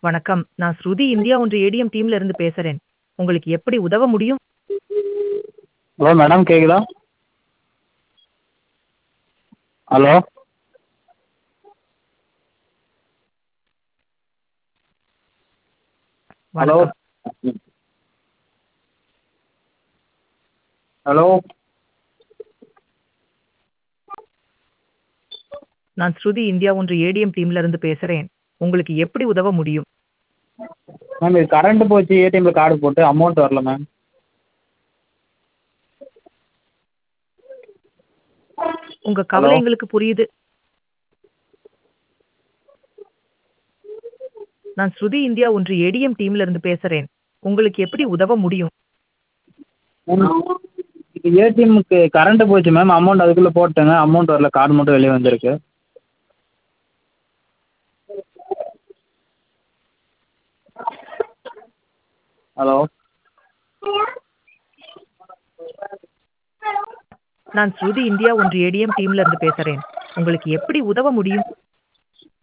வணக்கம் நான் ஸ்ருதி இந்தியா ஒன்று ஏடிஎம் டீம்ல இருந்து பேசுறேன் உங்களுக்கு எப்படி உதவ முடியும் ஹலோ மேடம் கேட்குதா ஹலோ ஹலோ வணக்கம் ஹலோ நான் ஸ்ருதி இந்தியா ஒன்று ஏடிஎம் டீம்ல இருந்து பேசுறேன் உங்களுக்கு எப்படி உதவ முடியும் மேம் இது கரண்ட் போச்சு ஏடிஎம்மில் கார்டு போட்டு அமௌண்ட் வரல மேம் உங்க கவலை எங்களுக்கு புரியுது நான் ஸ்ருதி இந்தியா ஒன்று ஏடிஎம் டீம்ல இருந்து பேசுறேன் உங்களுக்கு எப்படி உதவ முடியும் மேம் இது ஏடிஎம்முக்கு கரண்ட் போச்சு மேம் அமௌண்ட் அதுக்குள்ளே போட்டேங்க அமௌண்ட் வரல கார்டு மட்டும் வெளியே வந்திருக்கு ஹலோ நான் ஸ்ருதி இந்தியா ஒன்று ஏடிஎம் டீம்ல இருந்து பேசுறேன் உங்களுக்கு எப்படி உதவ முடியும்